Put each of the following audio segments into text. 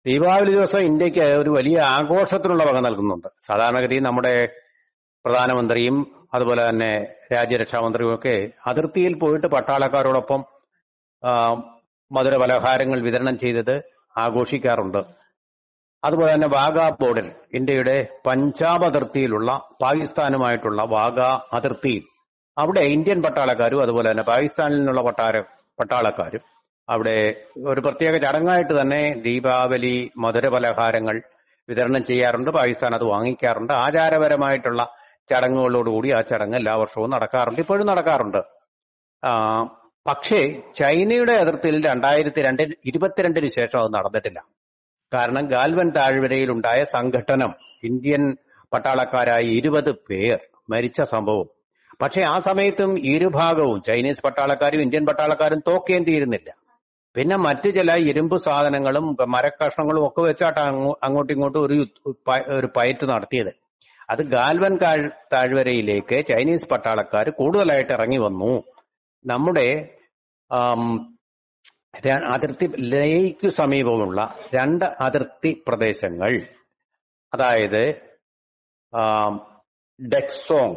ദീപാവലി ദിവസം ഇന്ത്യക്ക് ഒരു വലിയ ആഘോഷത്തിനുള്ള വക നൽകുന്നുണ്ട് സാധാരണഗതിയിൽ നമ്മുടെ പ്രധാനമന്ത്രിയും അതുപോലെ തന്നെ രാജ്യരക്ഷാമന്ത്രിയും ഒക്കെ അതിർത്തിയിൽ പോയിട്ട് പട്ടാളക്കാരോടൊപ്പം ആ, മധുര പലഹാരങ്ങൾ വിതരണം ചെയ്തത് ആഘോഷിക്കാറുണ്ട് അതുപോലെ തന്നെ വാഗ ബോർഡർ ഇന്ത്യയുടെ പഞ്ചാബ് അതിർത്തിയിലുള്ള പാകിസ്ഥാനുമായിട്ടുള്ള വാഗ അതിർത്തിയിൽ അവിടെ ഇന്ത്യൻ പട്ടാളക്കാരും അതുപോലെ തന്നെ പാകിസ്ഥാനിൽ നിന്നുള്ള പട്ടാര പട്ടാളക്കാരും അവിടെ ഒരു പ്രത്യേക ചടങ്ങായിട്ട് തന്നെ ദീപാവലി മധുര പലഹാരങ്ങൾ വിതരണം ചെയ്യാറുണ്ട് പാകിസ്ഥാൻ അത് വാങ്ങിക്കാറുണ്ട് ആചാരപരമായിട്ടുള്ള ചടങ്ങുകളോടുകൂടി ആ ചടങ്ങ് എല്ലാ വർഷവും നടക്കാറുണ്ട് ഇപ്പോഴും നടക്കാറുണ്ട് ആ, പക്ഷേ ചൈനയുടെ അതിർത്തിയിൽ രണ്ടായിരത്തി രണ്ട് ഇരുപത്തിരണ്ടിന് ശേഷം അത് നടന്നിട്ടില്ല കാരണം ഗാൽവൻ താഴ്വരയിൽ ഉണ്ടായ സംഘട്ടനം ഇന്ത്യൻ പട്ടാളക്കാരായ ഇരുപത് പേർ മരിച്ച സംഭവം പക്ഷേ ആ സമയത്തും ഇരുഭാഗവും ചൈനീസ് പട്ടാളക്കാരും ഇന്ത്യൻ പട്ടാളക്കാരും തോക്കേം തീരുന്നില്ല പിന്നെ മറ്റു ചില ഇരുമ്പ് സാധനങ്ങളും മരക്കഷ്ണങ്ങളും ഒക്കെ വെച്ചാണ് അങ്ങോ- അങ്ങോട്ടും ഇങ്ങോട്ടും ഒരു യുദ്ധ- പ- ഒരു പയറ്റ് നടത്തിയത് അത് ഗാൽവൻ താഴ് താഴ്വരയിലേക്ക് ചൈനീസ് പട്ടാളക്കാർ കൂടുതലായിട്ട് ഇറങ്ങി വന്നു നമ്മുടെ ആം, ര- അതിർത്തി ലേക്ക് സമീപമുള്ള രണ്ട് അതിർത്തി പ്രദേശങ്ങൾ അതായത് ആം, ഡെക്സോങ്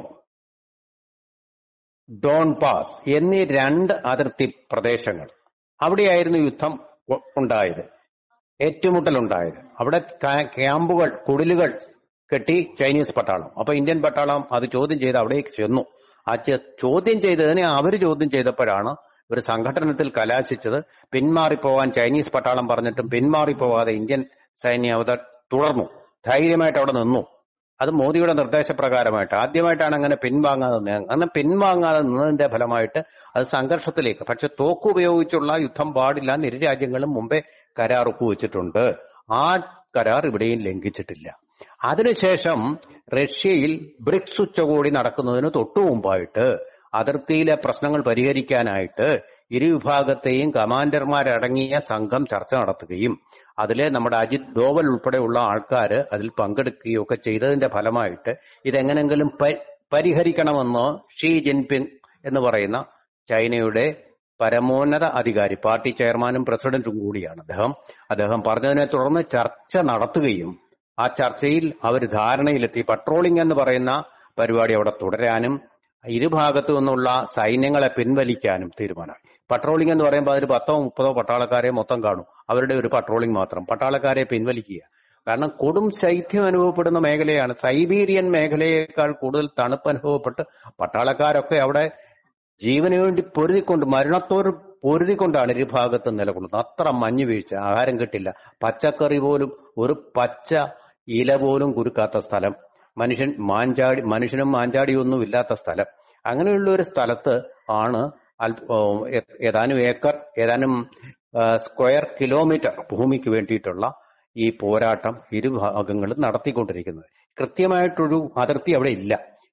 ഡോൺ പാസ് എന്നീ രണ്ട് അതിർത്തി പ്രദേശങ്ങൾ അവിടെയായിരുന്നു യുദ്ധം ഉ- ഉണ്ടായത് ഏറ്റുമുട്ടൽ ഉണ്ടായത് അവിടെ കാ- ക്യാമ്പുകൾ കുടിലുകൾ കെട്ടി ചൈനീസ് പട്ടാളം അപ്പൊ ഇന്ത്യൻ പട്ടാളം അത് ചോദ്യം ചെയ്ത് അവിടേക്ക് ചെന്നു ആ ചെ- ചോദ്യം ചെയ്തതിനെ അവർ ചോദ്യം ചെയ്തപ്പോഴാണ് ഒരു സംഘടനത്തിൽ കലാശിച്ചത് പിന്മാറിപ്പോവാൻ ചൈനീസ് പട്ടാളം പറഞ്ഞിട്ടും പിന്മാറിപ്പോവാതെ ഇന്ത്യൻ സൈന്യം അത് തുടർന്നു ധൈര്യമായിട്ട് അവിടെ നിന്നു അത് മോദിയുടെ നിർദ്ദേശപ്രകാരമായിട്ട് ആദ്യമായിട്ടാണ് അങ്ങനെ പിൻവാങ്ങാതെ നിന്നത്. അങ്ങനെ പിൻവാങ്ങാതെ നിന്നതിന്റെ ഫലമായിട്ട് അത് സംഘർഷത്തിലേക്ക് പക്ഷെ തോക്ക് ഉപയോഗിച്ചുള്ള യുദ്ധം പാടില്ല എന്ന് ഇരു രാജ്യങ്ങളും മുമ്പേ കരാർ ഒപ്പുവെച്ചിട്ടുണ്ട് ആ കരാർ ഇവിടെയും ലംഘിച്ചിട്ടില്ല അതിനുശേഷം റഷ്യയിൽ ബ്രിക്സ് ഉച്ചകോടി നടക്കുന്നതിന് തൊട്ടു മുമ്പായിട്ട് അതിർത്തിയിലെ പ്രശ്നങ്ങൾ പരിഹരിക്കാനായിട്ട് ഇരു വിഭാഗത്തെയും കമാൻഡർമാരടങ്ങിയ സംഘം ചർച്ച നടത്തുകയും അതിലെ നമ്മുടെ അജിത് ഡോവൽ ഉൾപ്പെടെയുള്ള ആൾക്കാർ അതിൽ പങ്കെടുക്കുകയും ഒക്കെ ചെയ്തതിന്റെ ഫലമായിട്ട് ഇതെങ്ങനെങ്കിലും പ- പരിഹരിക്കണമെന്ന് ഷീ ജിൻപിങ് എന്ന് പറയുന്ന ചൈനയുടെ പരമോന്നത അധികാരി പാർട്ടി ചെയർമാനും പ്രസിഡന്റും കൂടിയാണ് അദ്ദേഹം അദ്ദേഹം പറഞ്ഞതിനെ തുടർന്ന് ചർച്ച നടത്തുകയും ആ ചർച്ചയിൽ അവർ ധാരണയിലെത്തി പട്രോളിംഗ് എന്ന് പറയുന്ന പരിപാടി അവിടെ തുടരാനും ഇരുഭാഗത്തു നിന്നുള്ള സൈന്യങ്ങളെ പിൻവലിക്കാനും തീരുമാനമായി പട്രോളിംഗ് എന്ന് പറയുമ്പോൾ അതിൽ പത്തോ മുപ്പതോ പട്ടാളക്കാരെ മൊത്തം കാണും അവരുടെ ഒരു പട്രോളിംഗ് മാത്രം പട്ടാളക്കാരെ പിൻവലിക്കുക കാരണം കൊടും ശൈത്യം അനുഭവപ്പെടുന്ന മേഖലയാണ് സൈബീരിയൻ മേഖലയേക്കാൾ കൂടുതൽ തണുപ്പ് അനുഭവപ്പെട്ട് പട്ടാളക്കാരൊക്കെ അവിടെ ജീവന് വേണ്ടി പൊരുതിക്കൊണ്ട് മരണത്തോട് പൊരുതിക്കൊണ്ടാണ് ഇരുഭാഗത്ത് നിലകൊള്ളുന്നത് അത്ര മഞ്ഞ് വീഴ്ച ആഹാരം കിട്ടില്ല പച്ചക്കറി പോലും ഒരു പച്ച ഇല പോലും കുരുക്കാത്ത സ്ഥലം മനുഷ്യൻ മാഞ്ചാടി മനുഷ്യനും മാഞ്ചാടിയും ഒന്നും ഇല്ലാത്ത സ്ഥലം അങ്ങനെയുള്ള ഒരു സ്ഥലത്ത് ആണ് അൽ- ഓ, ഏ- ഏതാനും ഏക്കർ ഏതാനും ആ, സ്ക്വയർ കിലോമീറ്റർ ഭൂമിക്ക് വേണ്ടിയിട്ടുള്ള ഈ പോരാട്ടം ഇരുഭാഗങ്ങളും നടത്തിക്കൊണ്ടിരിക്കുന്നത് കൃത്യമായിട്ടൊരു അതിർത്തി അവിടെ ഇല്ല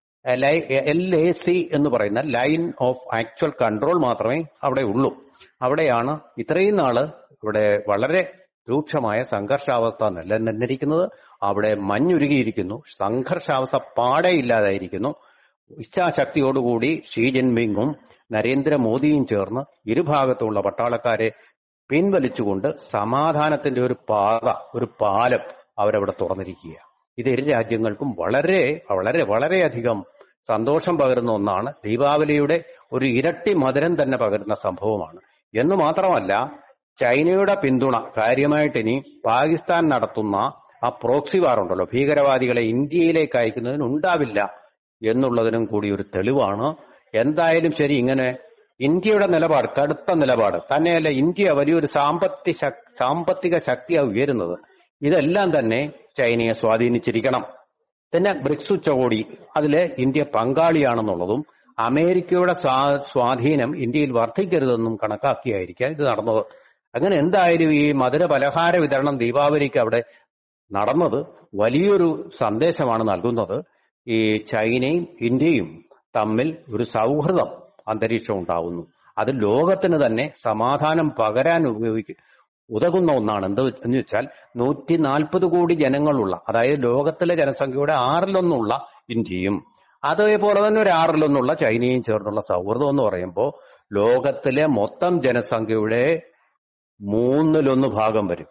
എൽ എ സി എന്ന് പറയുന്ന ലൈൻ ഓഫ് ആക്ച്വൽ കൺട്രോൾ മാത്രമേ അവിടെ ഉള്ളൂ അവിടെയാണ് ഇത്രയും നാള് ഇവിടെ വളരെ രൂക്ഷമായ സംഘർഷാവസ്ഥ നിലനിന്നിരിക്കുന്നത് അവിടെ മഞ്ഞുരുകിയിരിക്കുന്നു സംഘർഷാവസ്ഥ പാടെ ഇല്ലാതായിരിക്കുന്നു ഇച്ഛാശക്തിയോടുകൂടി ഷീ ജിൻപിങ്ങും നരേന്ദ്രമോദിയും ചേർന്ന് ഇരുഭാഗത്തുമുള്ള പട്ടാളക്കാരെ പിൻവലിച്ചുകൊണ്ട് സമാധാനത്തിന്റെ ഒരു പാത ഒരു പാലം അവരവിടെ തുറന്നിരിക്കുക ഇത് ഇരു രാജ്യങ്ങൾക്കും വളരെ വളരെ വളരെയധികം സന്തോഷം പകരുന്ന ഒന്നാണ് ദീപാവലിയുടെ ഒരു ഇരട്ടി മധുരം തന്നെ പകരുന്ന സംഭവമാണ് എന്ന് മാത്രമല്ല ചൈനയുടെ പിന്തുണ കാര്യമായിട്ട് ഇനി പാകിസ്ഥാൻ നടത്തുന്ന ആ പ്രോക്സി വാർ ഉണ്ടല്ലോ ഭീകരവാദികളെ ഇന്ത്യയിലേക്ക് അയക്കുന്നതിന് ഉണ്ടാവില്ല എന്നുള്ളതിനും കൂടി ഒരു തെളിവാണ് എന്തായാലും ശരി ഇങ്ങനെ ഇന്ത്യയുടെ നിലപാട് കടുത്ത നിലപാട് തന്നെയല്ല ഇന്ത്യ വലിയൊരു സാമ്പത്തിക ശക്- സാമ്പത്തിക ശക്തിയാണ് ഉയരുന്നത് ഇതെല്ലാം തന്നെ ചൈനയെ സ്വാധീനിച്ചിരിക്കണം പിന്നെ ബ്രിക്സ് ഉച്ചകോടി അതില് ഇന്ത്യ പങ്കാളിയാണെന്നുള്ളതും അമേരിക്കയുടെ സ്വാ- സ്വാധീനം ഇന്ത്യയിൽ വർദ്ധിക്കരുതെന്നും കണക്കാക്കിയായിരിക്കാം ഇത് നടന്നത് അങ്ങനെ എന്തായാലും ഈ മധുര പലഹാര വിതരണം ദീപാവലിക്ക് അവിടെ നടന്നത് വലിയൊരു സന്ദേശമാണ് നൽകുന്നത് ഈ ചൈനയും ഇന്ത്യയും തമ്മിൽ ഒരു സൗഹൃദം അന്തരീക്ഷം ഉണ്ടാവുന്നു അത് ലോകത്തിന് തന്നെ സമാധാനം പകരാൻ ഉപയോഗിക്കും ഉതകുന്ന ഒന്നാണ് എന്ത് എന്ന് വെച്ചാൽ നൂറ്റി നാൽപ്പത് കോടി ജനങ്ങളുള്ള അതായത് ലോകത്തിലെ ജനസംഖ്യയുടെ ആറിലൊന്നുള്ള ഇന്ത്യയും അതേപോലെ തന്നെ ഒരു ആറിലൊന്നുള്ള ചൈനയും ചേർന്നുള്ള സൗഹൃദം എന്ന് പറയുമ്പോൾ ലോകത്തിലെ മൊത്തം ജനസംഖ്യയുടെ മൂന്നിലൊന്ന് ഭാഗം വരും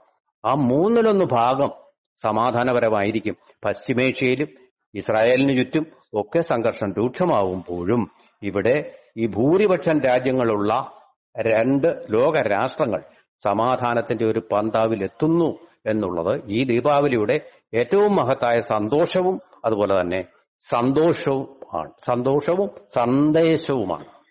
ആ മൂന്നിലൊന്ന് ഭാഗം സമാധാനപരമായിരിക്കും പശ്ചിമേഷ്യയിലും ഇസ്രായേലിന് ചുറ്റും ഒക്കെ സംഘർഷം രൂക്ഷമാവുമ്പോഴും ഇവിടെ ഈ ഭൂരിപക്ഷം രാജ്യങ്ങളുള്ള രണ്ട് ലോക രാഷ്ട്രങ്ങൾ സമാധാനത്തിന്റെ ഒരു പന്താവിൽ എത്തുന്നു എന്നുള്ളത് ഈ ദീപാവലിയുടെ ഏറ്റവും മഹത്തായ സന്തോഷവും അതുപോലെ തന്നെ സന്തോഷവും ആണ് സന്തോഷവും സന്ദേശവുമാണ്